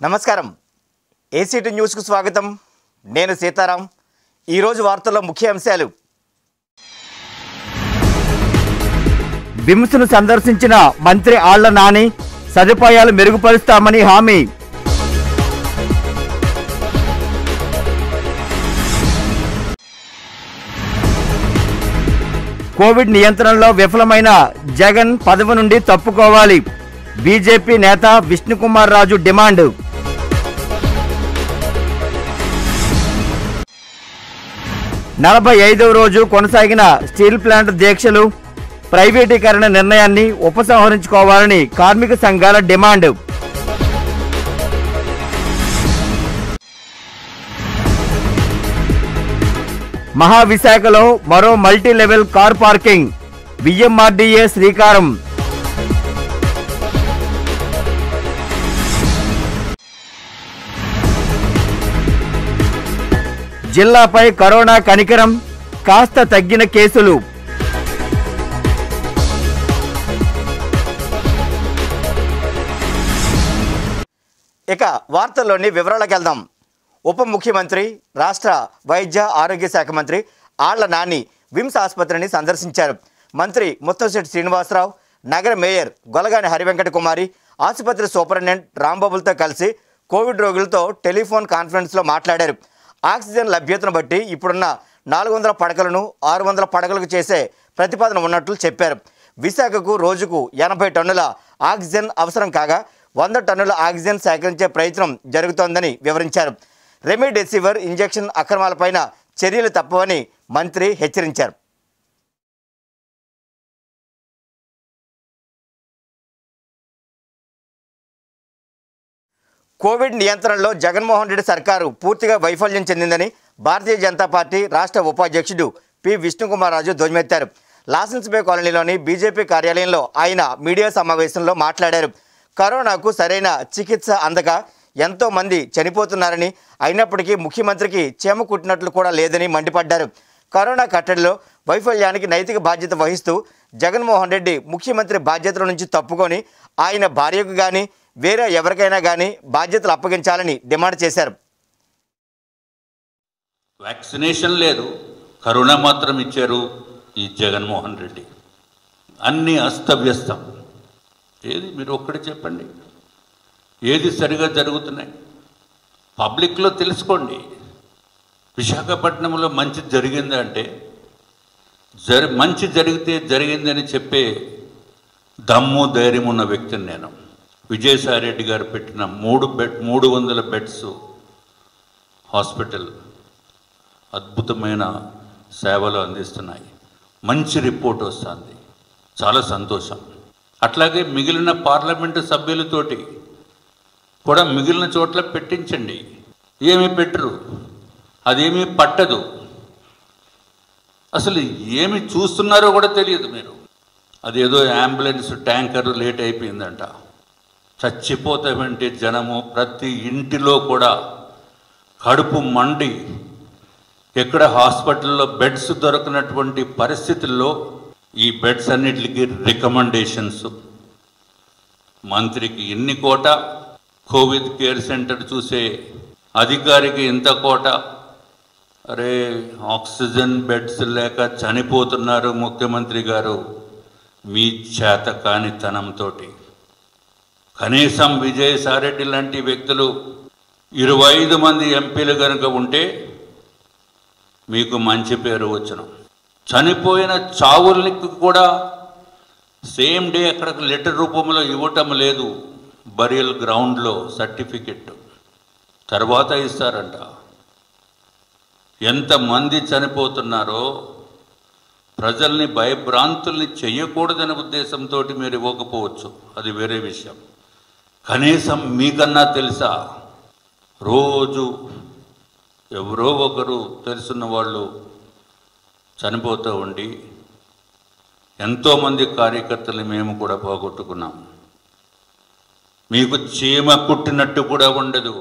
నమస్కారం ఏసీటీ న్యూస్కు స్వాగతం నేను సీతారాం ఈరోజు వార్తల్లో ముఖ్య అంశాలు బిమ్స్ను సందర్శించిన మంత్రి ఆళ్ల నాని సదుపాయాలు మెరుగుపరుస్తామని హామీ కోవిడ్ నియంత్రణలో విఫలమైన జగన్ పదవి నుండి తప్పుకోవాలి బీజేపీ నేత విష్ణుకుమార్ రాజు డిమాండ్ నలభై ఐదవ రోజు కొనసాగిన స్టీల్ ప్లాంట్ దీక్షలు ప్రైవేటీకరణ నిర్ణయాన్ని ఉపసంహరించుకోవాలని కార్మిక సంఘాల డిమాండ్ మహావిశాఖలో మరో multi level car parking VMRDA శ్రీకారం జిల్లాపై కరోనా కనికరం కాస్త తగ్గిన కేసులు ఇక వార్తల్లోని వివరాలకు వెళ్దాం ఉప ముఖ్యమంత్రి రాష్ట్ర వైద్య ఆరోగ్య శాఖ మంత్రి ఆళ్ల నాని విమ్స్ ఆసుపత్రిని సందర్శించారు మంత్రి ముత్తంశెట్టి శ్రీనివాసరావు నగర మేయర్ గొలగాని హరివెంకట కుమారి ఆసుపత్రి సూపరింటెండెంట్ రాంబాబులతో కలిసి కోవిడ్ రోగులతో టెలిఫోన్ కాన్ఫరెన్స్లో మాట్లాడారు ఆక్సిజన్ లభ్యతను బట్టి ఇప్పుడున్న నాలుగు వందల పడకలను ఆరు వందల పడకలకు చేసే ప్రతిపాదన ఉన్నట్లు చెప్పారు విశాఖకు రోజుకు ఎనభై టన్నుల ఆక్సిజన్ అవసరం కాగా వంద టన్నుల ఆక్సిజన్ సేకరించే ప్రయత్నం జరుగుతోందని వివరించారు రెమిడెసివిర్ ఇంజెక్షన్ అక్రమాలపైన చర్యలు తప్పవని మంత్రి హెచ్చరించారు కోవిడ్ నియంత్రణలో జగన్మోహన్ రెడ్డి సర్కారు పూర్తిగా వైఫల్యం చెందిందని భారతీయ జనతా పార్టీ రాష్ట్ర ఉపాధ్యక్షుడు పి విష్ణుకుమార్ రాజు ధ్వజమెత్తారు లాసెన్స్ బే కాలనీలోని బీజేపీ కార్యాలయంలో ఆయన మీడియా సమావేశంలో మాట్లాడారు కరోనాకు సరైన చికిత్స అందక ఎంతో మంది చనిపోతున్నారని అయినప్పటికీ ముఖ్యమంత్రికి చీమ కుట్టినట్లు కూడా లేదని మండిపడ్డారు కరోనా కట్టడిలో వైఫల్యానికి నైతిక బాధ్యత వహిస్తూ జగన్మోహన్ రెడ్డి ముఖ్యమంత్రి బాధ్యతల నుంచి తప్పుకొని ఆయన భార్యకు కానీ వేరే ఎవరికైనా కానీ బాధ్యతలు అప్పగించాలని డిమాండ్ చేశారు వ్యాక్సినేషన్ లేదు కరోనా మాత్రం ఇచ్చారు ఈ జగన్మోహన్ రెడ్డి అన్నీ అస్తవ్యస్తం ఏది మీరు ఒక్కటి చెప్పండి ఏది సరిగా జరుగుతున్నాయి పబ్లిక్లో తెలుసుకోండి విశాఖపట్నంలో మంచి జరిగింది అంటే జరి మంచి జరిగితే జరిగిందని చెప్పే దమ్ము ధైర్యం ఉన్న వ్యక్తిని నేను విజయసాయి రెడ్డి గారు పెట్టిన మూడు బెడ్ మూడు వందల బెడ్స్ హాస్పిటల్ అద్భుతమైన సేవలు అందిస్తున్నాయి మంచి రిపోర్ట్ వస్తుంది చాలా సంతోషం అట్లాగే మిగిలిన పార్లమెంటు సభ్యులతోటి కూడా మిగిలిన చోట్ల పెట్టించండి ఏమీ పెట్టరు అదేమీ పట్టదు అసలు ఏమి చూస్తున్నారో కూడా తెలియదు మీరు అదేదో అంబులెన్స్ ట్యాంకర్ లేట్ అయిపోయిందంట చచ్చిపోతామంటే జనము ప్రతి ఇంటిలో కూడా కడుపు మండి ఎక్కడ హాస్పిటల్లో బెడ్స్ దొరకనటువంటి పరిస్థితుల్లో ఈ బెడ్స్ అన్నిటికి రికమెండేషన్స్ మంత్రికి ఇన్ని కోట కోవిడ్ కేర్ సెంటర్ చూసే అధికారికి ఇంత కోట అరే ఆక్సిజన్ బెడ్స్ లేక చనిపోతున్నారు ముఖ్యమంత్రి గారు మీ చేత కానితనంతో కనీసం విజయసాయిరెడ్డి లాంటి వ్యక్తులు ఇరవై ఐదు మంది ఎంపీలు కనుక ఉంటే మీకు మంచి పేరు వచ్చును చనిపోయిన చావుల్ని కూడా సేమ్ డే అక్కడ లెటర్ రూపంలో ఇవ్వటం లేదు బరియల్ గ్రౌండ్లో సర్టిఫికెట్ తర్వాత ఇస్తారంట ఎంతమంది చనిపోతున్నారో ప్రజల్ని భయభ్రాంతుల్ని చెయ్యకూడదనే ఉద్దేశంతో మీరు ఇవ్వకపోవచ్చు అది వేరే విషయం కనీసం మీకన్నా తెలుసా రోజు ఎవరో ఒకరు తెలుసున్న వాళ్ళు చనిపోతూ ఉండి ఎంతోమంది కార్యకర్తలు మేము కూడా పోగొట్టుకున్నాం మీకు చీమ కుట్టినట్టు కూడా ఉండదు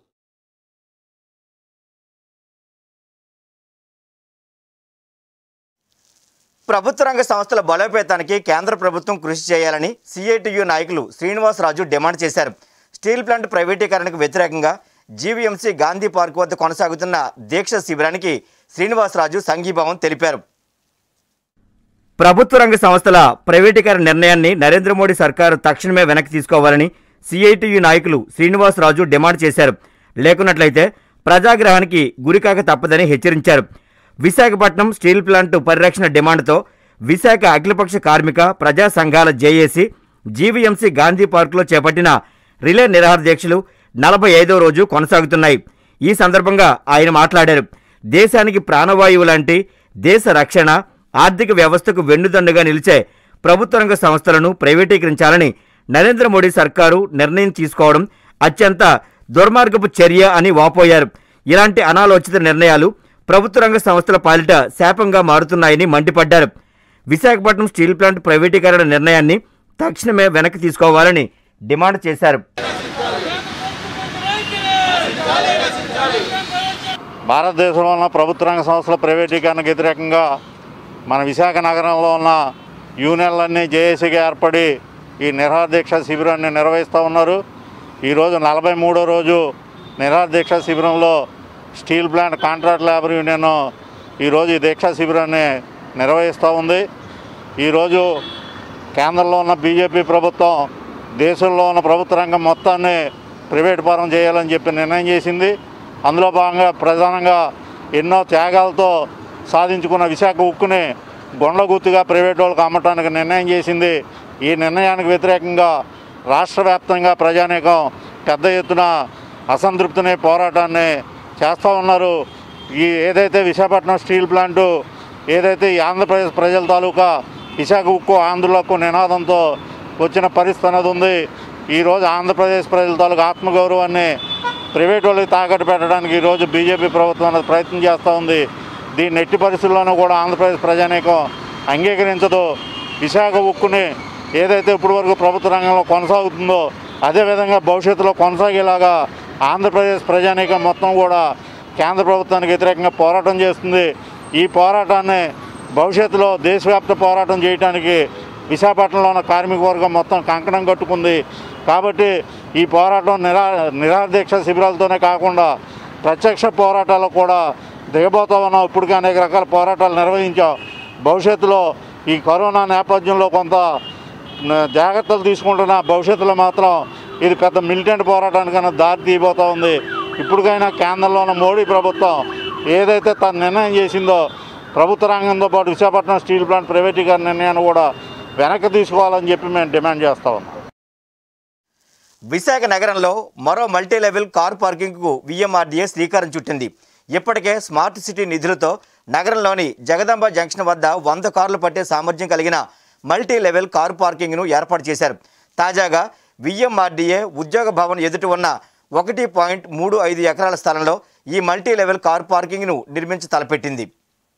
ప్రభుత్వ రంగ సంస్థల బలోపేతానికి కేంద్ర ప్రభుత్వం కృషి చేయాలని సిఐటియు నాయకులు శ్రీనివాసరాజు డిమాండ్ చేశారు స్టీల్ ప్లాంట్ ప్రైవేటీకరణకు వ్యతిరేకంగా జీవీఎంసీ గాంధీ పార్క్ వద్ద కొనసాగుతున్న దీక్ష శిబిరానికి శ్రీనివాసరాజు సంఘీభావం తెలిపారు ప్రభుత్వ రంగ సంస్థల ప్రైవేటీకరణ నిర్ణయాన్ని నరేంద్ర మోడీ సర్కారు తక్షణమే వెనక్కి తీసుకోవాలని సిఐటియు నాయకులు శ్రీనివాసరాజు డిమాండ్ చేశారు లేకున్నట్లయితే ప్రజాగ్రహానికి గురికాక తప్పదని హెచ్చరించారు విశాఖపట్నం స్టీల్ ప్లాంట్ పరిరక్షణ డిమాండ్తో విశాఖ అఖిలపక్ష కార్మిక ప్రజా సంఘాల జేఏసీ జీవీఎంసీ గాంధీ పార్కులో చేపట్టిన రిలే నిరాహార దీక్షలు నలభై ఐదో రోజు కొనసాగుతున్నాయి ఈ సందర్భంగా ఆయన మాట్లాడారు దేశానికి ప్రాణవాయువు లాంటి దేశ రక్షణ ఆర్థిక వ్యవస్థకు వెన్నుదన్నుగా నిలిచే ప్రభుత్వ రంగ సంస్థలను ప్రైవేటీకరించాలని నరేంద్ర మోడీ సర్కారు నిర్ణయం తీసుకోవడం అత్యంత దుర్మార్గపు చర్య అని వాపోయారు ఇలాంటి అనాలోచిత నిర్ణయాలు ప్రభుత్వ రంగ సంస్థల పాలిట శాపంగా మారుతున్నాయని మండిపడ్డారు విశాఖపట్నం స్టీల్ ప్లాంట్ ప్రైవేటీకరణ నిర్ణయాన్ని తక్షణమే వెనక్కి తీసుకోవాలని డిమాండ్ చేశారు భారతదేశంలో ఉన్న ప్రభుత్వ రంగ సంస్థల ప్రైవేటీకరణకు వ్యతిరేకంగా మన విశాఖ నగరంలో ఉన్న యూనియన్లన్నీ జేఏసీగా ఏర్పడి ఈ నిరహార దీక్ష శిబిరాన్ని నిర్వహిస్తూ ఉన్నారు ఈరోజు నలభై మూడో రోజు నిరహార దీక్ష శిబిరంలో steel plant contract labour union ఈరోజు ఈ దీక్షా శిబిరాన్ని నిర్వహిస్తూ ఉంది ఈరోజు కేంద్రంలో ఉన్న బీజేపీ ప్రభుత్వం దేశంలో ఉన్న ప్రభుత్వ రంగం మొత్తాన్ని ప్రైవేట్ పరం చేయాలని చెప్పి నిర్ణయం చేసింది అందులో భాగంగా ప్రధానంగా ఎన్నో త్యాగాలతో సాధించుకున్న విశాఖ ఉక్కుని గొండ్లగుత్తుగా ప్రైవేట్ వాళ్ళకి అమ్మటానికి నిర్ణయం చేసింది ఈ నిర్ణయానికి వ్యతిరేకంగా రాష్ట్ర వ్యాప్తంగా ప్రజానీకం పెద్ద ఎత్తున అసంతృప్తిని పోరాటాన్ని చేస్తూ ఉన్నారు ఈ ఏదైతే విశాఖపట్నం స్టీల్ ప్లాంటు ఏదైతే ఈ ఆంధ్రప్రదేశ్ ప్రజల తాలూకా విశాఖ ఉక్కు ఆంధ్రులకు నినాదంతో వచ్చిన పరిస్థితి అనేది ఉంది ఈరోజు ఆంధ్రప్రదేశ్ ప్రజల తాలూకా ఆత్మగౌరవాన్ని ప్రైవేట్ వాళ్ళకి తాకట్టు పెట్టడానికి ఈరోజు బీజేపీ ప్రభుత్వం అనేది ప్రయత్నం చేస్తూ ఉంది దీన్ని ఎట్టి పరిస్థితుల్లోనూ కూడా ఆంధ్రప్రదేశ్ ప్రజానీకం అంగీకరించదు విశాఖ ఉక్కుని ఏదైతే ఇప్పటి వరకు ప్రభుత్వ రంగంలో కొనసాగుతుందో అదేవిధంగా భవిష్యత్తులో కొనసాగేలాగా ఆంధ్రప్రదేశ్ ప్రజానీకం మొత్తం కూడా కేంద్ర ప్రభుత్వానికి వ్యతిరేకంగా పోరాటం చేస్తుంది ఈ పోరాటాన్ని భవిష్యత్తులో దేశవ్యాప్త పోరాటం చేయడానికి విశాఖపట్నంలో ఉన్న కార్మిక వర్గం మొత్తం కంకణం కట్టుకుంది కాబట్టి ఈ పోరాటం నిరా నిరాహార దీక్ష శిబిరాలతోనే కాకుండా ప్రత్యక్ష పోరాటాలు కూడా దిగబోతా ఉన్నాం ఇప్పటికే అనేక రకాల పోరాటాలు నిర్వహించాం భవిష్యత్తులో ఈ కరోనా నేపథ్యంలో కొంత న- జాగ్రత్తలు తీసుకుంటున్న భవిష్యత్తులో మాత్రం ఇది పెద్ద మిలిటెంట్ పోరాటానికన్నా దారి తీయబోతా ఉంది ఇప్పటికైనా కేంద్రంలో ఉన్న మోడీ ప్రభుత్వం ఏదైతే తన నిర్ణయం చేసిందో ప్రభుత్వ రంగంతో పాటు విశాఖపట్నం స్టీల్ ప్లాంట్ ప్రైవేటీకరణ నిర్ణయాన్ని కూడా వెనక్కి తీసుకోవాలని చెప్పి మేము డిమాండ్ చేస్తా ఉన్నాం విశాఖ నగరంలో మరో మల్టీ లెవెల్ కార్ పార్కింగ్కు విఎంఆర్డీఏ శ్రీకారం చుట్టింది ఇప్పటికే స్మార్ట్ సిటీ నిధులతో నగరంలోని జగదాంబ జంక్షన్ వద్ద వంద కార్లు పట్టే సామర్థ్యం కలిగిన మల్టీ లెవెల్ కార్ పార్కింగ్ను ఏర్పాటు చేశారు తాజాగా విఎంఆర్డీఏ ఉద్యోగ భవన్ ఎదుట ఉన్న ఒకటి పాయింట్ మూడు ఐదు ఎకరాల స్థలంలో ఈ మల్టీ లెవెల్ కార్ పార్కింగ్ను నిర్మించి తలపెట్టింది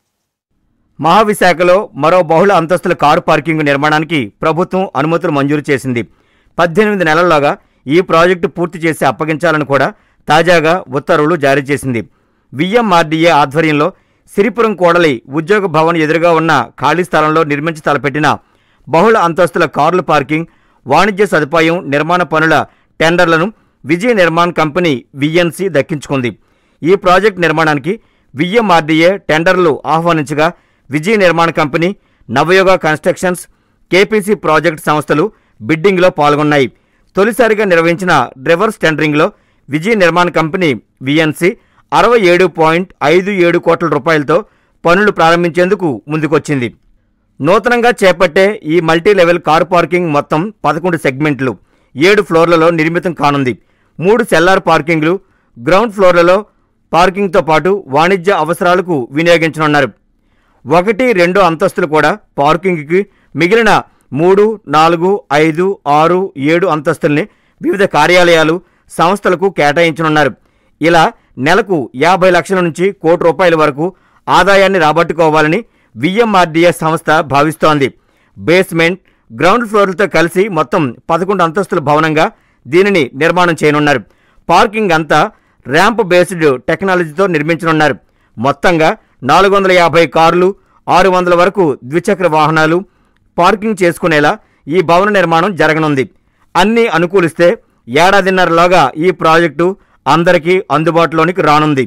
మహావిశాఖలో మరో బహుళ అంతస్తుల కారు పార్కింగ్ నిర్మాణానికి ప్రభుత్వం అనుమతులు మంజూరు చేసింది పద్దెనిమిది నెలల్లోగా ఈ ప్రాజెక్టు పూర్తి చేసి అప్పగించాలని కూడా తాజాగా ఉత్తర్వులు జారీ చేసింది విఎంఆర్డీఏ ఆధ్వర్యంలో సిరిపురం కోడలి ఉద్యోగ భవన్ ఎదురుగా ఉన్న ఖాళీ స్థలంలో నిర్మించి తలపెట్టిన బహుళ అంతస్తుల కార్ల పార్కింగ్ వాణిజ్య సదుపాయం నిర్మాణ పనుల టెండర్లను విజయ నిర్మాణ్ కంపెనీ విఎన్సి దక్కించుకుంది ఈ ప్రాజెక్ట్ నిర్మాణానికి విఎంఆర్డీఏ టెండర్లు ఆహ్వానించగా Vijaya Nirmana company Navayoga constructions KPC project సంస్థలు బిడ్డింగ్లో పాల్గొన్నాయి తొలిసారిగా నిర్వహించిన రివర్స్ టెండరింగ్లో విజయ నిర్మాణ కంపెనీ విఎన్సి అరవై ఏడు పాయింట్ ఐదు ఏడు కోట్ల రూపాయలతో పనులు ప్రారంభించేందుకు ముందుకొచ్చింది నూతనంగా చేపట్టే ఈ మల్టీ లెవెల్ కారు పార్కింగ్ మొత్తం పదకొండు సెగ్మెంట్లు ఏడు ఫ్లోర్లలో నిర్మితం కానుంది మూడు సెల్లార్ పార్కింగ్లు గ్రౌండ్ ఫ్లోర్లలో పార్కింగ్తో పాటు వాణిజ్య అవసరాలకు వినియోగించనున్నారు ఒకటి రెండు అంతస్తులు కూడా పార్కింగ్కి మిగిలిన మూడు నాలుగు ఐదు ఆరు ఏడు అంతస్తుల్ని వివిధ కార్యాలయాలు సంస్థలకు కేటాయించనున్నారు ఇలా నెలకు యాభై లక్షల నుంచి కోటి రూపాయల వరకు ఆదాయాన్ని రాబట్టుకోవాలని విఎంఆర్డీఏ సంస్థ భావిస్తోంది బేస్మెంట్ గ్రౌండ్ ఫ్లోర్లతో కలిసి మొత్తం పదకొండు అంతస్తుల భవనంగా దీనిని నిర్మాణం చేయనున్నారు పార్కింగ్ అంతా ర్యాంప్ బేస్డ్ టెక్నాలజీతో నిర్మించనున్నారు మొత్తంగా నాలుగు వందల యాభై కార్లు ఆరు వందల వరకు ద్విచక్ర వాహనాలు పార్కింగ్ చేసుకునేలా ఈ భవన నిర్మాణం జరగనుంది అన్నీ అనుకూలిస్తే ఏడాదిన్నరలోగా ఈ ప్రాజెక్టు అందరికీ అందుబాటులోనికి రానుంది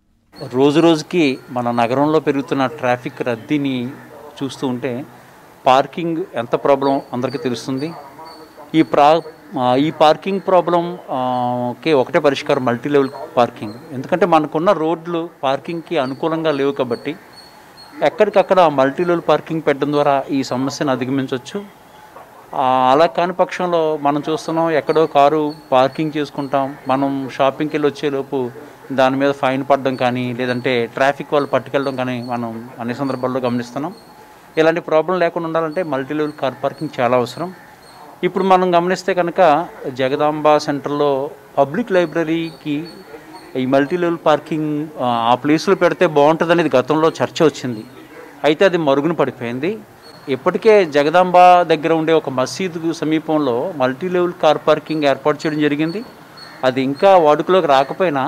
రోజు రోజుకి మన నగరంలో పెరుగుతున్న ట్రాఫిక్ రద్దీని చూస్తూ ఉంటే పార్కింగ్ ఎంత ప్రాబ్లం అందరికీ తెలుస్తుంది ఈ ప్రా ఆ, ఈ పార్కింగ్ ప్రాబ్లం ఆ, కి ఒకటే పరిష్కారం మల్టీ లెవెల్ పార్కింగ్ ఎందుకంటే మనకున్న రోడ్లు పార్కింగ్కి అనుకూలంగా లేవు కాబట్టి ఎక్కడికక్కడ మల్టీ లెవెల్ పార్కింగ్ పెట్టడం ద్వారా ఈ సమస్యను అధిగమించవచ్చు ఆ, అలా కాని పక్షంలో మనం చూస్తున్నాం ఎక్కడో కారు పార్కింగ్ చేసుకుంటాం మనం షాపింగ్కి వెళ్ళి వచ్చేలోపు దాని మీద ఫైన్ పడడం కానీ లేదంటే ట్రాఫిక్ వాళ్ళు పట్టుకెళ్ళడం కానీ మనం అన్ని సందర్భాల్లో గమనిస్తున్నాం ఇలాంటి ప్రాబ్లం లేకుండా ఉండాలంటే మల్టీ లెవెల్ కార్ పార్కింగ్ చాలా అవసరం ఇప్పుడు మనం గమనిస్తే కనుక జగదాంబ సెంటర్లో పబ్లిక్ లైబ్రరీకి ఈ మల్టీ లెవెల్ పార్కింగ్ ఆ, ఆ ప్లేస్లో పెడితే బాగుంటుంది అనేది గతంలో చర్చ వచ్చింది అయితే అది మరుగున పడిపోయింది ఇప్పటికే జగదాంబ దగ్గర ఉండే ఒక మసీదు సమీపంలో మల్టీ లెవెల్ కార్ పార్కింగ్ ఏర్పాటు చేయడం జరిగింది అది ఇంకా వాడుకలోకి రాకపోయినా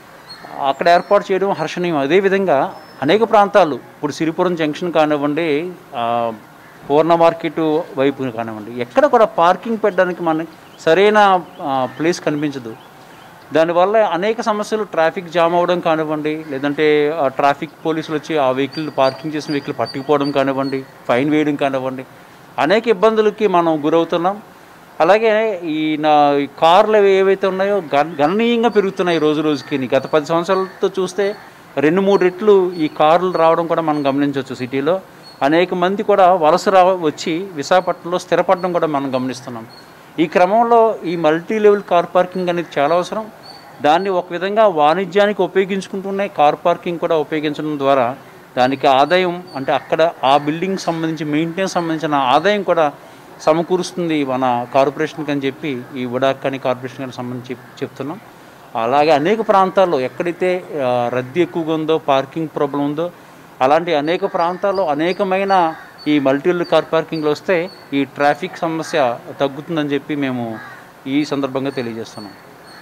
అక్కడ ఏర్పాటు చేయడం హర్షణీయం అదేవిధంగా అనేక ప్రాంతాలు ఇప్పుడు సిరిపురం జంక్షన్ కానివ్వండి ఆ, పూర్ణ మార్కెట్ వైపు కానివ్వండి ఎక్కడ కూడా పార్కింగ్ పెట్టడానికి మనకి సరైన ఆ, ప్లేస్ కనిపించదు దానివల్ల అనేక సమస్యలు ట్రాఫిక్ జామ్ అవ్వడం కానివ్వండి లేదంటే ఆ ట్రాఫిక్ పోలీసులు వచ్చి ఆ వెహికల్ పార్కింగ్ చేసిన వెహికల్ పట్టుకుపోవడం కానివ్వండి ఫైన్ వేయడం కానివ్వండి అనేక ఇబ్బందులకి మనం గురవుతున్నాం అలాగే ఈ నా ఈ కార్లు ఏవైతే ఉన్నాయో గణ- గణనీయంగా పెరుగుతున్నాయి రోజు రోజుకి గత పది సంవత్సరాలతో చూస్తే రెండు మూడు రెట్లు ఈ కార్లు రావడం కూడా మనం గమనించవచ్చు సిటీలో అనేక మంది కూడా వలస రా వచ్చి విశాఖపట్నంలో స్థిరపడడం కూడా మనం గమనిస్తున్నాం ఈ క్రమంలో ఈ మల్టీ లెవెల్ కార్ పార్కింగ్ అనేది చాలా అవసరం దాన్ని ఒక విధంగా వాణిజ్యానికి ఉపయోగించుకుంటూనే కార్ పార్కింగ్ కూడా ఉపయోగించడం ద్వారా దానికి ఆదాయం అంటే అక్కడ ఆ బిల్డింగ్ సంబంధించి మెయింటెనెన్స్ సంబంధించిన ఆదాయం కూడా సమకూరుస్తుంది మన కార్పొరేషన్కి అని చెప్పి ఈ ఉడాక్ అని కార్పొరేషన్ గారికి సంబంధించి చెప్- చెప్తున్నాం అలాగే అనేక ప్రాంతాల్లో ఎక్కడైతే ఆ, రద్దీ ఎక్కువగా ఉందో పార్కింగ్ ప్రాబ్లం ఉందో అలాంటి అనేక ప్రాంతాల్లో అనేకమైన ఈ మల్టీ కార్ పార్కింగ్లు వస్తే ఈ ట్రాఫిక్ సమస్య తగ్గుతుందని చెప్పి మేము ఈ సందర్భంగా తెలియజేస్తున్నాం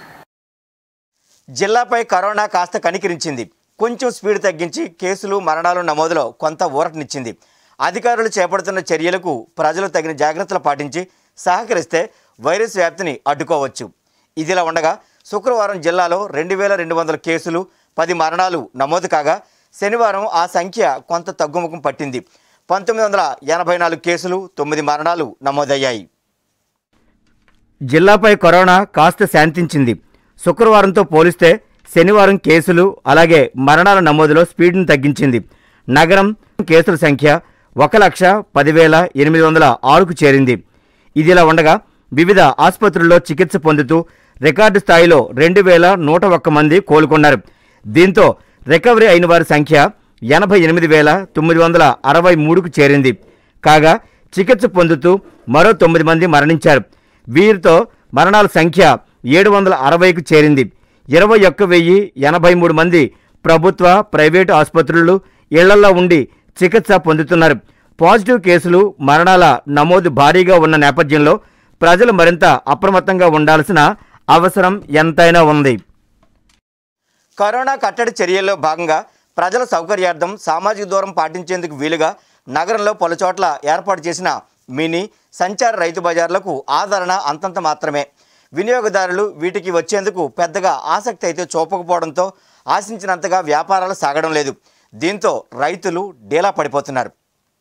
జిల్లాపై కరోనా కాస్త కనికరించింది కొంచెం స్పీడ్ తగ్గించి కేసులు మరణాలు నమోదులో కొంత ఊరటనిచ్చింది అధికారులు చేపడుతున్న చర్యలకు ప్రజలు తగిన జాగ్రత్తలు పాటించి సహకరిస్తే వైరస్ వ్యాప్తిని అడ్డుకోవచ్చు ఇదిలా ఉండగా శుక్రవారం జిల్లాలో రెండు వేల రెండు వందల కేసులు పది మరణాలు నమోదు కాగా శనివారం ఆ సంఖ్య కొంత తగ్గుముఖం పట్టింది పంతొమ్మిది వందల ఎనభై నాలుగు కేసులు తొమ్మిది మరణాలు నమోదయ్యాయి జిల్లాపై కరోనా కాస్త శాంతించింది శుక్రవారంతో పోలిస్తే శనివారం కేసులు అలాగే మరణాల నమోదులో స్పీడ్ను తగ్గించింది నగరం కేసుల సంఖ్య ఒక లక్ష పదివేల ఎనిమిది వందల ఆరుకు చేరింది ఇదిలా ఉండగా వివిధ ఆసుపత్రుల్లో చికిత్స పొందుతూ రికార్డు స్థాయిలో రెండు వేల నూట ఒక్క మంది కోలుకున్నారు దీంతో రికవరీ అయిన వారి సంఖ్య ఎనభై ఎనిమిది వేల తొమ్మిది వందల అరవై మూడుకు చేరింది కాగా చికిత్స పొందుతూ మరో తొమ్మిది మంది మరణించారు వీరితో మరణాల సంఖ్య ఏడు వందల అరవైకు చేరింది ఇరవై ఒక్క వెయ్యి ఎనభై మూడు మంది ప్రభుత్వ ప్రైవేటు ఆసుపత్రులు ఇళ్లలో ఉండి చికిత్స పొందుతున్నారు పాజిటివ్ కేసులు మరణాల నమోదు భారీగా ఉన్న నేపథ్యంలో ప్రజలు మరింత అప్రమత్తంగా ఉండాల్సిన అవసరం ఎంతైనా ఉంది కరోనా కట్టడి చర్యల్లో భాగంగా ప్రజల సౌకర్యార్థం సామాజిక దూరం పాటించేందుకు వీలుగా నగరంలో పలుచోట్ల ఏర్పాటు చేసిన మినీ సంచార రైతు బజార్లకు ఆదరణ అంతంత మాత్రమే వినియోగదారులు వీటికి వచ్చేందుకు పెద్దగా ఆసక్తి అయితే చూపకపోవడంతో ఆశించినంతగా వ్యాపారాలు సాగడం లేదు దీంతో రైతులు డీలా పడిపోతున్నారు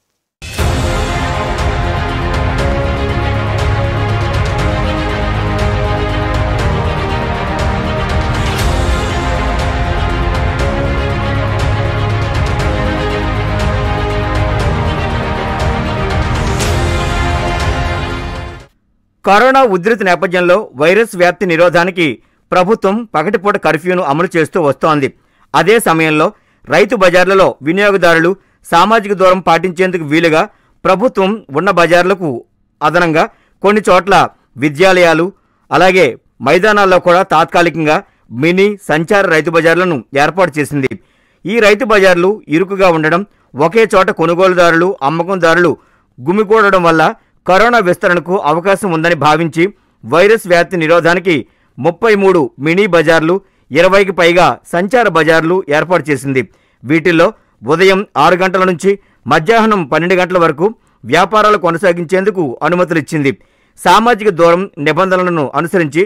కరోనా ఉధృతి నేపథ్యంలో వైరస్ వ్యాప్తి నిరోధానికి ప్రభుత్వం పగటిపూట కర్ఫ్యూను అమలు చేస్తూ వస్తోంది అదే సమయంలో రైతు బజార్లలో వినియోగదారులు సామాజిక దూరం పాటించేందుకు వీలుగా ప్రభుత్వం ఉన్న బజార్లకు అదనంగా కొన్ని చోట్ల విద్యాలయాలు అలాగే మైదానాల్లో కూడా తాత్కాలికంగా మినీ సంచార రైతు బజార్లను ఏర్పాటు చేసింది ఈ రైతు బజార్లు ఇరుకుగా ఉండడం ఒకే చోట కొనుగోలుదారులు అమ్మకందారులు గుమికూడడం వల్ల కరోనా విస్తరణకు అవకాశం ఉందని భావించి వైరస్ వ్యాప్తి నిరోధానికి ముప్పై మూడు మినీ బజార్లు ఇరవైకి పైగా సంచార బజార్లు ఏర్పాటు చేసింది వీటిల్లో ఉదయం ఆరు గంటల నుంచి మధ్యాహ్నం పన్నెండు గంటల వరకు వ్యాపారాలు కొనసాగించేందుకు అనుమతులిచ్చింది సామాజిక దూరం నిబంధనలను అనుసరించి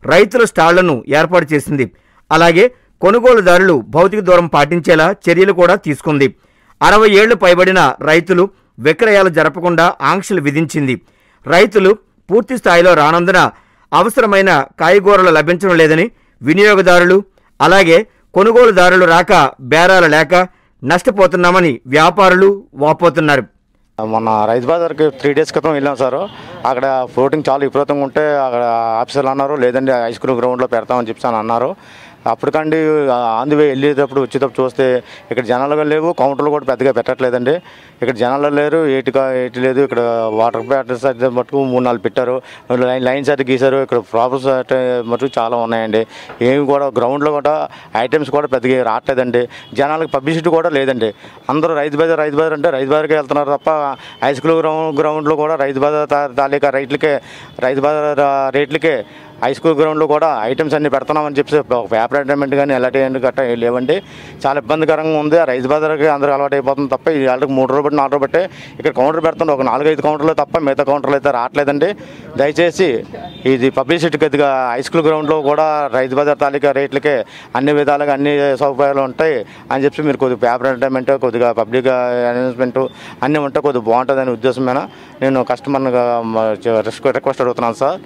రైతుల స్టాళ్లను ఏర్పాటు చేసింది అలాగే కొనుగోలుదారులు భౌతిక దూరం పాటించేలా చర్యలు కూడా తీసుకుంది అరవై ఏళ్లు పైబడిన రైతులు విక్రయాలు జరపకుండా ఆంక్షలు విధించింది రైతులు పూర్తి స్థాయిలో రానందున అవసరమైన కాయగూరలు లభించడం లేదని వినియోగదారులు అలాగే కొనుగోలుదారులు రాక బేరాలు లేక నష్టపోతున్నామని వ్యాపారులు వాపోతున్నారు మొన్న రైతు బజార్కి త్రీ డేస్ క్రితం వెళ్ళాం సార్ అక్కడ ఫ్లోటింగ్ చాలా విపరీతంగా ఉంటే అక్కడ ఆఫీసర్లు అన్నారు లేదండి హై స్కూల్ గ్రౌండ్లో పెడతామని చెప్పి అని అన్నారు అప్పటికండి ఆంది వే వెళ్ళేటప్పుడు వచ్చేటప్పుడు చూస్తే ఇక్కడ జనాలు లేవు కౌంటర్లు కూడా పెద్దగా పెట్టట్లేదండి ఇక్కడ జనాలు లేరు ఏటిగా ఏటి లేదు ఇక్కడ వాటర్ బ్యాటరీస్ అయితే మటుకు మూడు నాలుగు పెట్టారు లైన్ లైన్స్ అయితే గీశారు ఇక్కడ ప్రాబ్లమ్స్ అయితే మటుకు చాలా ఉన్నాయండి ఏమి కూడా గ్రౌండ్లో కూడా ఐటమ్స్ కూడా పెద్దగా రావట్లేదండి జనాలకు పబ్లిసిటీ కూడా లేదండి అందరూ రైతు బజార్ రైతు బజార్ అంటే రైతు బజార్కి వెళ్తున్నారు తప్ప హై స్కూల్ గ్రౌండ్ గ్రౌండ్లో కూడా రైతు బజార్ తా- తాలూకా రైట్లకే రైతు బజార్ రేట్లకే హై స్కూల్ గ్రౌండ్లో కూడా ఐటమ్స్ అన్ని పెడుతున్నామని చెప్పి ఒక పేపర్ ఎంటర్టైన్మెంట్ కానీ ఎలాంటి గట్టా ఏం లేవండి చాలా ఇబ్బందికరంగా ఉంది ఆ రైతు బజార్కి అందరూ అలవాటు అయిపోతుంది తప్ప ఈ వాళ్ళకి మూడు రోజులు బట్టి నాలుగు రోజులు బట్టి ఇక్కడ కౌంటర్ పెడుతుండే ఒక నాలుగైదు కౌంటర్లు తప్ప మిగతా కౌంటర్లు అయితే రావట్లేదండి దయచేసి ఇది పబ్లిసిటీ కొద్దిగా హై స్కూల్ గ్రౌండ్లో కూడా రైతు బజార్ తాలూకా రేట్లకే అన్ని విధాలుగా అన్ని సౌకర్యాలు ఉంటాయి అని చెప్పి మీరు కొద్దిగా పేపర్ ఎంటర్టైన్మెంట్ కొద్దిగా పబ్లిక్ అనౌన్స్మెంట్ అన్నీ ఉంటే కొద్దిగా బాగుంటుందనే ఉద్దేశమైన నేను కస్టమర్గా రిక్వెస్ట్ అడుగుతున్నాను సార్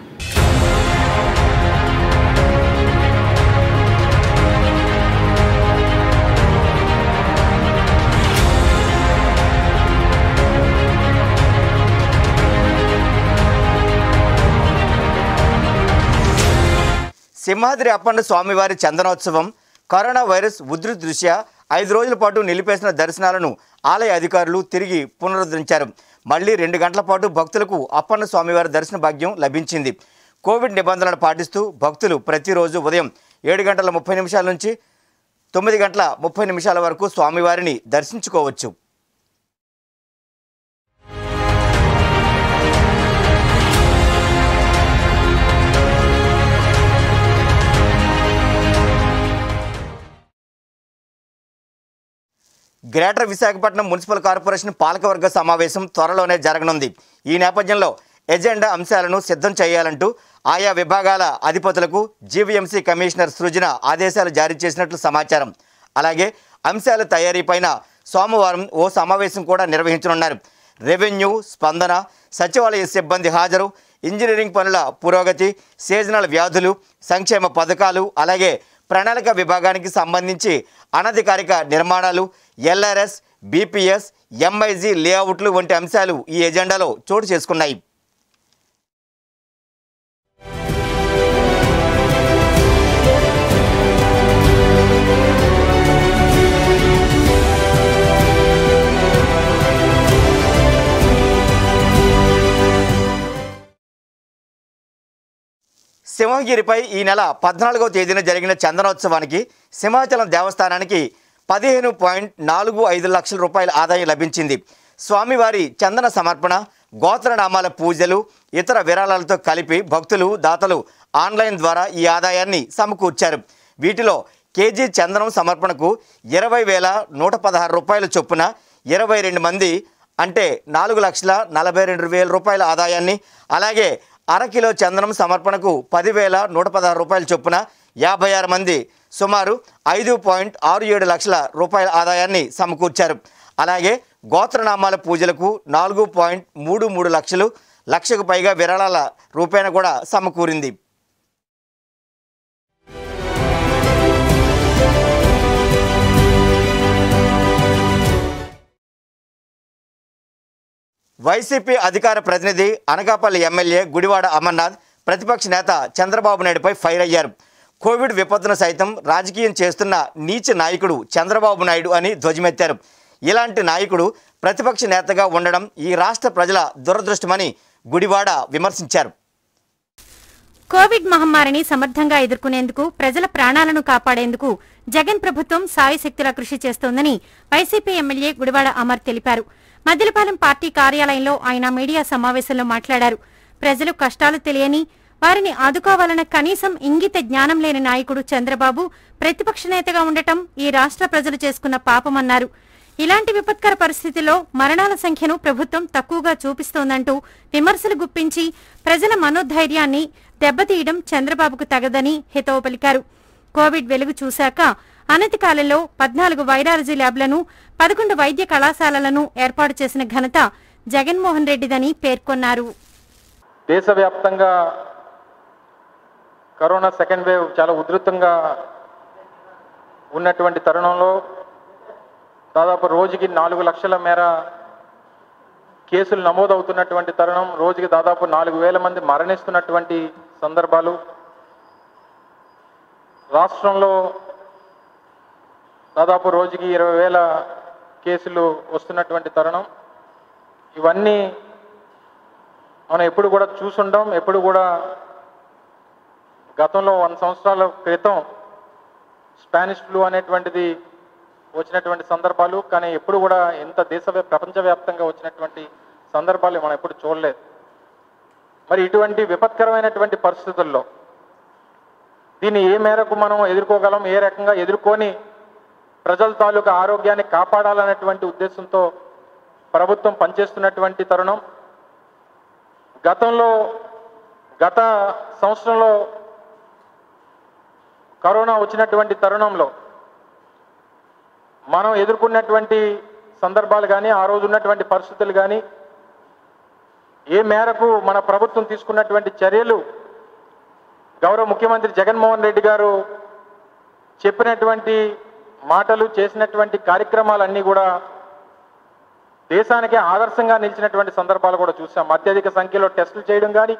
సింహాద్రి అప్పన్న స్వామివారి చందనోత్సవం కరోనా వైరస్ ఉధృతి దృష్ట్యా ఐదు రోజుల పాటు నిలిపేసిన దర్శనాలను ఆలయ అధికారులు తిరిగి పునరుద్ధరించారు మళ్లీ రెండు గంటల పాటు భక్తులకు అప్పన్న స్వామివారి దర్శన భాగ్యం లభించింది కోవిడ్ నిబంధనలు పాటిస్తూ భక్తులు ప్రతిరోజు ఉదయం ఏడు గంటల ముప్పై నిమిషాల నుంచి తొమ్మిది గంటల ముప్పై నిమిషాల వరకు స్వామివారిని దర్శించుకోవచ్చు గ్రేటర్ విశాఖపట్నం మున్సిపల్ కార్పొరేషన్ పాలకవర్గ సమావేశం త్వరలోనే జరగనుంది ఈ నేపథ్యంలో ఎజెండా అంశాలను సిద్ధం చేయాలంటూ ఆయా విభాగాల అధిపతులకు జీవీఎంసీ కమిషనర్ సృజన ఆదేశాలు జారీ చేసినట్లు సమాచారం అలాగే అంశాల తయారీపైన సోమవారం ఓ సమావేశం కూడా నిర్వహించనున్నారు రెవెన్యూ స్పందన సచివాలయ సిబ్బంది హాజరు ఇంజనీరింగ్ పనుల పురోగతి సీజనల్ వ్యాధులు సంక్షేమ పథకాలు అలాగే ప్రణాళిక విభాగానికి సంబంధించి అనధికారిక నిర్మాణాలు ఎల్ఆర్ఎస్ బీపీఎస్ ఎంఐజీ లేఅవుట్లు వంటి అంశాలు ఈ ఎజెండాలో చోటు చేసుకున్నాయి సింహగిరిపై ఈ నెల పద్నాలుగవ తేదీన జరిగిన చందనోత్సవానికి సింహాచలం దేవస్థానానికి పదిహేను పాయింట్ నాలుగు ఐదు లక్షల రూపాయల ఆదాయం లభించింది స్వామివారి చందన సమర్పణ గోత్రనామాల పూజలు ఇతర విరాళాలతో కలిపి భక్తులు దాతలు ఆన్లైన్ ద్వారా ఈ ఆదాయాన్ని సమకూర్చారు వీటిలో కేజీ చందనం సమర్పణకు ఇరవై వేల నూట పదహారు రూపాయల చొప్పున ఇరవై రెండు మంది అంటే నాలుగు లక్షల నలభై రెండు వేల రూపాయల ఆదాయాన్ని అలాగే అరకిలో చందనం సమర్పణకు పదివేల నూట పదహారు రూపాయల చొప్పున యాభై ఆరు మంది సుమారు ఐదు పాయింట్ ఆరు ఏడు లక్షల రూపాయల ఆదాయాన్ని సమకూర్చారు అలాగే గోత్రనామాల పూజలకు నాలుగు పాయింట్ మూడు మూడు లక్షలు లక్షకు పైగా విరాళాల రూపాయన కూడా సమకూరింది వైసీపీ అధికార ప్రతినిధి అనకాపల్లి ఎమ్మెల్యే గుడివాడ అమర్నాథ్ ప్రతిపక్ష నేత చంద్రబాబు నాయుడుపై ఫైర్ అయ్యారు కోవిడ్ విపత్తును సైతం రాజకీయం చేస్తున్న నీచ నాయకుడు చంద్రబాబు నాయుడు అని ధ్వజమెత్తారు ఇలాంటి నాయకుడు ప్రతిపక్ష నేతగా ఉండడం ఈ రాష్ట్ర ప్రజల దురదృష్టమని గుడివాడ విమర్శించారు కోవిడ్ మహమ్మారిని సమర్థంగా ఎదుర్కొనేందుకు ప్రజల ప్రాణాలను కాపాడేందుకు జగన్ ప్రభుత్వం సాయశక్తులా కృషి చేస్తోందని వైసీపీ ఎమ్మెల్యే గుడివాడ అమర్ తెలిపారు మద్దిలపాలెం పార్టీ కార్యాలయంలో ఆయన మీడియా సమావేశంలో మాట్లాడారు ప్రజలు కష్టాలు తెలియని వారిని ఆదుకోవాలన్న కనీసం ఇంగిత జ్ఞానం లేని నాయకుడు చంద్రబాబు ప్రతిపక్ష నేతగా ఉండటం ఈ రాష్ట్ర ప్రజలు చేసుకున్న పాపమన్నారు ఇలాంటి విపత్కర పరిస్థితిలో మరణాల సంఖ్యను ప్రభుత్వం తక్కువగా చూపిస్తోందంటూ విమర్శలు గుప్పించి ప్రజల మనోధైర్యాన్ని దెబ్బతీయడం చంద్రబాబుకు తగదని హితవు పలికారు కోవిడ్ వెలుగు చూశాక అనతి కాలంలో పద్నాలుగు వైరాలజీ ల్యాబ్లను పదకొండు వైద్య కళాశాలలను ఏర్పాటు చేసిన ఘనత జగన్మోహన్ రెడ్డిదని పేర్కొన్నారు దేశవ్యాప్తంగా కరోనా సెకండ్ వేవ్ చాలా ఉధృతంగా ఉన్నటువంటి తరుణంలో దాదాపు రోజుకి నాలుగు లక్షల మేర కేసులు నమోదవుతున్నటువంటి తరుణం రోజుకి దాదాపు నాలుగు వేల మంది మరణిస్తున్నటువంటి సందర్భాలు రాష్ట్రంలో దాదాపు రోజుకి ఇరవై వేల కేసులు వస్తున్నటువంటి తరుణం ఇవన్నీ మనం ఎప్పుడు కూడా చూసుండం ఎప్పుడు కూడా గతంలో వంద సంవత్సరాల క్రితం స్పానిష్ ఫ్లూ అనేటువంటిది వచ్చినటువంటి సందర్భాలు కానీ ఎప్పుడు కూడా ఎంత దేశ ప్రపంచవ్యాప్తంగా వచ్చినటువంటి సందర్భాలు మనం ఎప్పుడు చూడలేదు మరి ఇటువంటి విపత్కరమైనటువంటి పరిస్థితుల్లో దీన్ని ఏ మేరకు మనం ఎదుర్కోగలం ఏ రకంగా ఎదుర్కొని ప్రజల తాలూకా ఆరోగ్యాన్ని కాపాడాలనేటువంటి ఉద్దేశంతో ప్రభుత్వం పనిచేస్తున్నటువంటి తరుణం గతంలో గత సంవత్సరంలో కరోనా వచ్చినటువంటి తరుణంలో మనం ఎదుర్కొన్నటువంటి సందర్భాలు కానీ ఆ రోజు ఉన్నటువంటి పరిస్థితులు కానీ ఏ మేరకు మన ప్రభుత్వం తీసుకున్నటువంటి చర్యలు గౌరవ ముఖ్యమంత్రి జగన్మోహన్ రెడ్డి గారు చెప్పినటువంటి మాటలు చేసినటువంటి కార్యక్రమాలన్నీ కూడా దేశానికి ఆదర్శంగా నిలిచినటువంటి సందర్భాలు కూడా చూసాం అత్యధిక సంఖ్యలో టెస్టులు చేయడం కానీ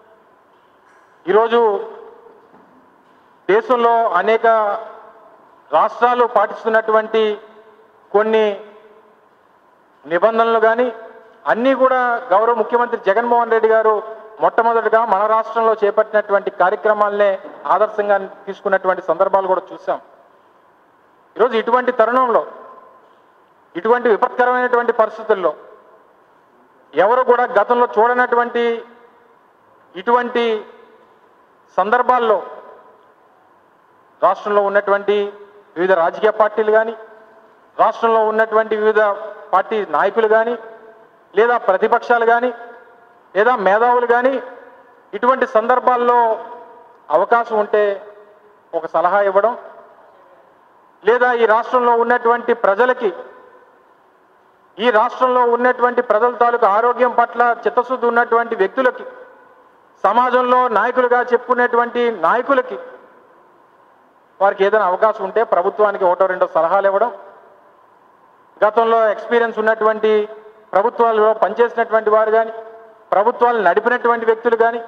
ఈరోజు దేశంలో అనేక రాష్ట్రాలు పాటిస్తున్నటువంటి కొన్ని నిబంధనలు కానీ అన్నీ కూడా గౌరవ ముఖ్యమంత్రి జగన్మోహన్ రెడ్డి గారు మొట్టమొదటిగా మన రాష్ట్రంలో చేపట్టినటువంటి కార్యక్రమాలనే ఆదర్శంగా తీసుకున్నటువంటి సందర్భాలు కూడా చూసాం ఈరోజు ఇటువంటి తరుణంలో ఇటువంటి విపత్కరమైనటువంటి పరిస్థితుల్లో ఎవరు కూడా గతంలో చూడనటువంటి ఇటువంటి సందర్భాల్లో రాష్ట్రంలో ఉన్నటువంటి వివిధ రాజకీయ పార్టీలు కానీ రాష్ట్రంలో ఉన్నటువంటి వివిధ పార్టీ నాయకులు కానీ లేదా ప్రతిపక్షాలు కానీ లేదా మేధావులు కానీ ఇటువంటి సందర్భాల్లో అవకాశం ఉంటే ఒక సలహా ఇవ్వడం లేదా ఈ రాష్ట్రంలో ఉన్నటువంటి ప్రజలకి ఈ రాష్ట్రంలో ఉన్నటువంటి ప్రజల తాలూకు ఆరోగ్యం పట్ల చిత్తశుద్ధి ఉన్నటువంటి వ్యక్తులకి సమాజంలో నాయకులుగా చెప్పుకునేటువంటి నాయకులకి వారికి ఏదైనా అవకాశం ఉంటే ప్రభుత్వానికి ఒకటో రెండో సలహాలు ఇవ్వడం గతంలో ఎక్స్పీరియన్స్ ఉన్నటువంటి ప్రభుత్వాలలో పనిచేసినటువంటి వారు కానీ ప్రభుత్వాలు నడిపినటువంటి వ్యక్తులు కానీ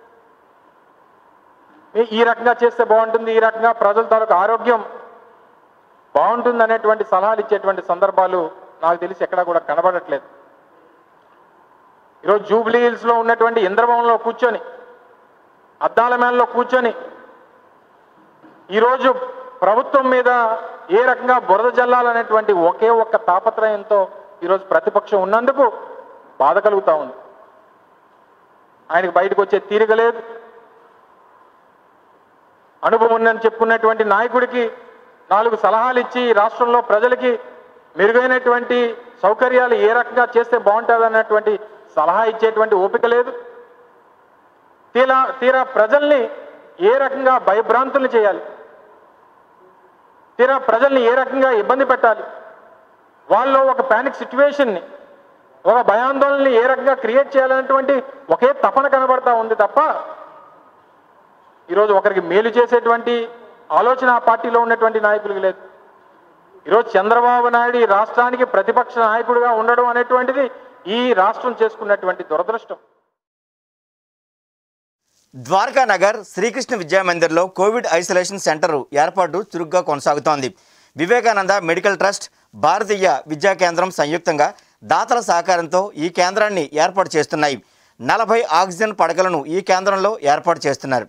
ఈ- ఈ రకంగా చేస్తే బాగుంటుంది ఈ రకంగా ప్రజల తాలూకు ఆరోగ్యం బాగుంటుంది అనేటువంటి సలహాలు ఇచ్చేటువంటి సందర్భాలు నాకు తెలిసి ఎక్కడా కూడా కనబడట్లేదు ఈరోజు జూబ్లీ హిల్స్లో ఉన్నటువంటి ఇంద్రభవనంలో కూర్చొని అద్దాల మేలలో కూర్చొని ఈరోజు ప్రభుత్వం మీద ఏ రకంగా బురద జల్లాలనేటువంటి ఒకే ఒక్క తాపత్రయంతో ఈరోజు ప్రతిపక్షం ఉన్నందుకు బాధ కలుగుతా ఉంది ఆయనకు బయటకు వచ్చే తీరిక లేదు అనుభవం ఉందని చెప్పుకున్నటువంటి నాయకుడికి నాలుగు సలహాలు ఇచ్చి ఈ రాష్ట్రంలో ప్రజలకి మెరుగైనటువంటి సౌకర్యాలు ఏ రకంగా చేస్తే బాగుంటుంది అన్నటువంటి సలహా ఇచ్చేటువంటి ఓపిక లేదు తీరా తీరా ప్రజల్ని ఏ రకంగా భయభ్రాంతులు చేయాలి తీరా ప్రజల్ని ఏ రకంగా ఇబ్బంది పెట్టాలి వాళ్ళలో ఒక పానిక్ సిచ్యువేషన్ని ఒక భయాందోళనని ఏ రకంగా క్రియేట్ చేయాలనేటువంటి ఒకే తపన కనబడతా ఉంది తప్ప ఈరోజు ఒకరికి మేలు చేసేటువంటి ఆలోచన ఆ పార్టీలో ఉన్నటువంటి నాయకులకు లేదు ఈరోజు చంద్రబాబు నాయుడు ఈ రాష్ట్రానికి ప్రతిపక్ష నాయకుడిగా ఉండడం అనేటువంటిది ఈ రాష్ట్రం చేసుకున్నటువంటి దురదృష్టం ద్వారకా నగర్ శ్రీకృష్ణ విద్యామందిర్లో కోవిడ్ ఐసోలేషన్ సెంటర్ ఏర్పాటు చురుగ్గా కొనసాగుతోంది వివేకానంద మెడికల్ ట్రస్ట్ భారతీయ విద్యా కేంద్రం సంయుక్తంగా దాతల సహకారంతో ఈ కేంద్రాన్ని ఏర్పాటు చేస్తున్నాయి నలభై ఆక్సిజన్ పడకలను ఈ కేంద్రంలో ఏర్పాటు చేస్తున్నారు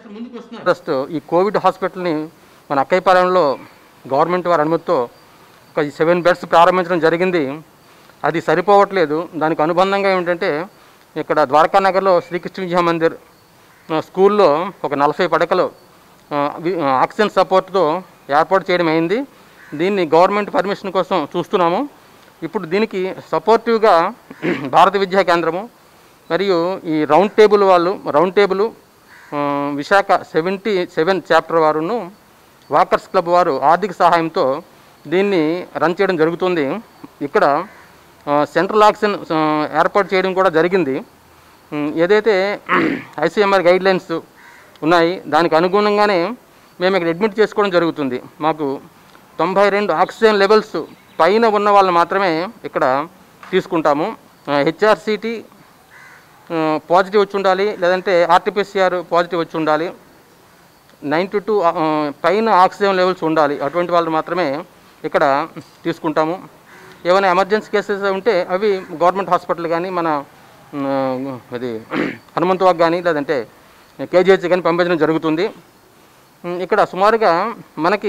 ట్రస్ట్ ఈ కోవిడ్ హాస్పిటల్ని మన అక్కయ్యపాలెంలో గవర్నమెంట్ వారి అనుమతితో ఒక సెవెన్ బెడ్స్ ప్రారంభించడం జరిగింది అది సరిపోవట్లేదు దానికి అనుబంధంగా ఏమిటంటే ఇక్కడ ద్వారకా నగర్లో శ్రీకృష్ణ విద్యా మందిర్ ఆ, స్కూల్లో ఒక నలభై పడకలు ఆ, వి- ఆ, ఆక్సిజన్ సపోర్ట్తో ఏర్పాటు చేయడం అయింది దీన్ని గవర్నమెంట్ పర్మిషన్ కోసం చూస్తున్నాము ఇప్పుడు దీనికి సపోర్టివ్గా భారత విద్యా కేంద్రము మరియు ఈ రౌండ్ టేబుల్ వాళ్ళు రౌండ్ టేబుల్ ఆ, విశాఖ సెవెంటీ సెవెన్ చాప్టర్ వారును వాకర్స్ క్లబ్ వారు ఆర్థిక సహాయంతో దీన్ని రన్ చేయడం జరుగుతుంది ఇక్కడ ఆ, సెంట్రల్ ఆక్సిజన్ ఆ, ఏర్పాటు చేయడం కూడా జరిగింది ఉమ్, ఏదైతే ఐసీఎంఆర్ గైడ్ లైన్స్ ఉన్నాయి దానికి అనుగుణంగానే మేము ఇక్కడ అడ్మిట్ చేసుకోవడం జరుగుతుంది మాకు తొంభై రెండు ఆక్సిజన్ లెవెల్స్ పైన ఉన్న వాళ్ళని మాత్రమే ఇక్కడ తీసుకుంటాము హెచ్ఆర్సిటీ పాజిటివ్ వచ్చి ఉండాలి లేదంటే ఆర్టీపీసీఆర్ పాజిటివ్ వచ్చి ఉండాలి నైంటీ టూ పైన ఆక్సిజన్ లెవెల్స్ ఉండాలి అటువంటి వాళ్ళు మాత్రమే ఇక్కడ తీసుకుంటాము ఏమైనా ఎమర్జెన్సీ కేసెస్ ఉంటే అవి గవర్నమెంట్ హాస్పిటల్ కానీ మన ఉమ్, అది హనుమంతవాగ్ కానీ లేదంటే కేజీహెచ్ కానీ పంపించడం జరుగుతుంది ఉమ్, ఇక్కడ సుమారుగా మనకి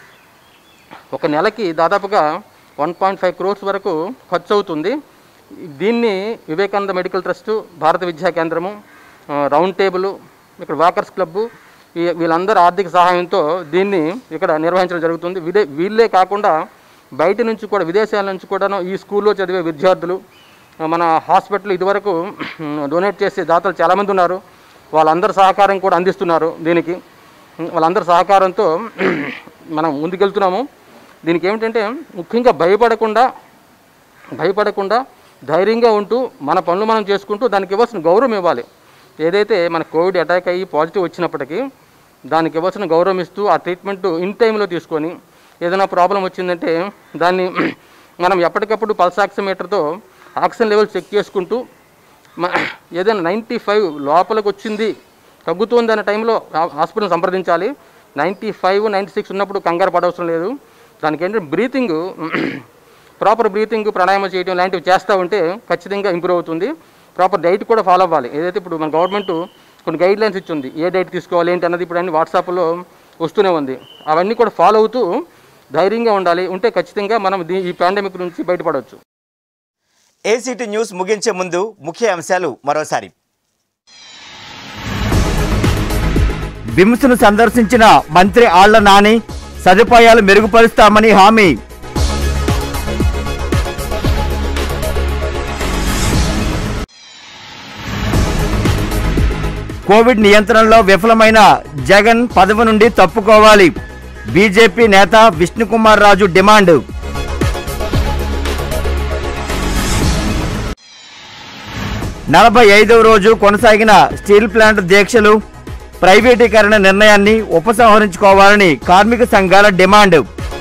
ఒక నెలకి దాదాపుగా వన్ పాయింట్ ఫైవ్ క్రోర్స్ వరకు ఖర్చు అవుతుంది దీన్ని వివేకానంద మెడికల్ ట్రస్ట్ భారత విద్యా కేంద్రము ఆ, రౌండ్ టేబుల్ ఇక్కడ వాకర్స్ క్లబ్బు ఈ వీళ్ళందరి ఆర్థిక సహాయంతో దీన్ని ఇక్కడ నిర్వహించడం జరుగుతుంది విదే వీళ్ళే కాకుండా బయట నుంచి కూడా విదేశాల నుంచి కూడాను ఈ స్కూల్లో చదివే విద్యార్థులు ఆ, మన హాస్పిటల్ ఇదివరకు డొనేట్ చేసే దాతలు చాలామంది ఉన్నారు వాళ్ళందరి సహకారం కూడా అందిస్తున్నారు దీనికి వాళ్ళందరి సహకారంతో మనం ముందుకెళ్తున్నాము దీనికి ఏమిటంటే ముఖ్యంగా భయపడకుండా భయపడకుండా ధైర్యంగా ఉంటూ మన పనులు మనం చేసుకుంటూ దానికి ఇవ్వాల్సిన గౌరవం ఇవ్వాలి ఏదైతే మన కోవిడ్ అటాక్ అయ్యి పాజిటివ్ వచ్చినప్పటికీ దానికి ఇవ్వాల్సిన గౌరవం ఇస్తూ ఆ ట్రీట్మెంట్ ఇన్ టైంలో తీసుకొని ఏదైనా ప్రాబ్లం వచ్చిందంటే దాన్ని మనం ఎప్పటికప్పుడు పల్స్ ఆక్సిమీటర్తో ఆక్సిజన్ లెవెల్ చెక్ చేసుకుంటూ మ- ఏదైనా నైంటీ ఫైవ్ లోపలికి వచ్చింది తగ్గుతుంది అనే టైంలో హాస్పిటల్ సంప్రదించాలి నైంటీ ఫైవ్ నైంటీ సిక్స్ ఉన్నప్పుడు కంగారు పడవసరం లేదు దానికి ఏంటంటే బ్రీతింగ్ ప్రాపర్ బ్రీతింగ్ ప్రాణాయామం చేయడం లాంటివి చేస్తూ ఉంటే ఖచ్చితంగా ఇంప్రూవ్ అవుతుంది ప్రాపర్ డైట్ కూడా ఫాలో అవ్వాలి ఏదైతే ఇప్పుడు మన గవర్నమెంట్ కొన్ని గైడ్ లైన్స్ ఇచ్చింది ఏ డైట్ తీసుకోవాలి ఏంటి అన్నది ఇప్పుడు అన్ని వాట్సాప్లో వస్తూనే ఉంది అవన్నీ కూడా ఫాలో అవుతూ ధైర్యంగా ఉండాలి ఉంటే ఖచ్చితంగా మనం దీ ఈ పాండమిక్ నుంచి బయటపడవచ్చు ఏసీటీ న్యూస్ ముగించే ముందు ముఖ్య అంశాలు మరోసారి బిమ్స్ను సందర్శించిన మంత్రి ఆళ్ల నాని సదుపాయాలు మెరుగుపరుస్తామని హామీ కోవిడ్ నియంత్రణలో విఫలమైన జగన్ పదవి నుండి తప్పుకోవాలి బీజేపీ నేత విష్ణుకుమార్ రాజు డిమాండ్ నలభై ఐదవ రోజు కొనసాగిన స్టీల్ ప్లాంట్ దీక్షలు ప్రైవేటీకరణ నిర్ణయాన్ని ఉపసంహరించుకోవాలని కార్మిక సంఘాల డిమాండ్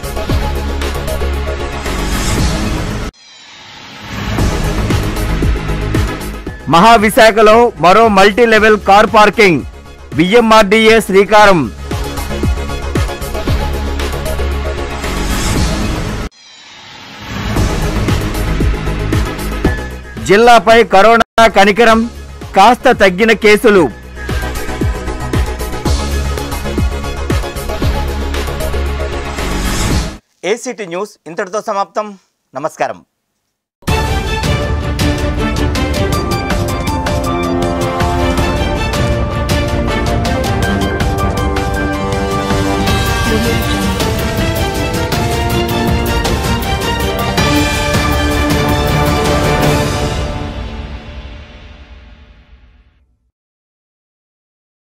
మహావిశాఖలో మరో multi level car parking VMRDA శ్రీకారం జిల్లాపై కరోనా కనికరం కాస్త తగ్గిన కేసులు ఏసీటీ న్యూస్ ఇంతటితో సమాప్తం నమస్కారం